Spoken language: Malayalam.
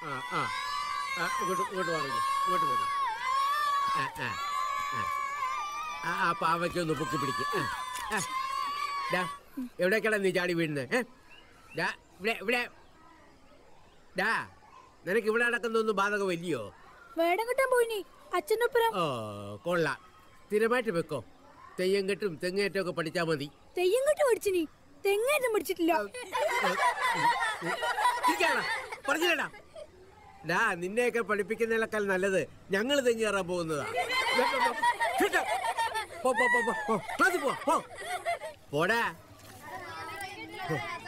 ആ ആ ആ, ഇങ്ങോട്ട് ഇങ്ങോട്ട് പറഞ്ഞു ഇങ്ങോട്ട് വരും ആ ആ ആ. ആ ആ പാവയ്ക്ക് ഒന്ന് പൊക്കി പിടിക്ക് ആ, ആ. ഡാ എവിടേക്കാണ് നീ ചാടി വീഴുന്നത് ഏ ഡാ ഇവിടെ ഇവിടെ ഡാ നിനക്ക് ഇവിടെ നടക്കുന്നൊന്നും ബാധകമല്ലയോ വേടം കിട്ടാൻ പോയിനി അച്ഛനൊപ്പരം ഓ കൊള്ളാം സ്ഥിരമായിട്ട് വെക്കോ തെയ്യം കെട്ടും തെങ്ങേറ്റം ഒക്കെ പഠിച്ചാൽ മതി തെയ്യം കെട്ട് പഠിച്ചിനി തെങ്ങേറ്റം പഠിച്ചിട്ടില്ല ഇരിക്കാടാ, പറഞ്ഞില്ലടാ ഡാ നിന്നെയൊക്കെ പഠിപ്പിക്കുന്നതിനേക്കാൾ നല്ലത് ഞങ്ങൾ തെങ്ങ് കയറാൻ പോകുന്നതാ കേട്ടോ? പോ, പോ, പോ, പോ, പോ. ക്ലാസ്സിൽ പോ, പോ. പോടാ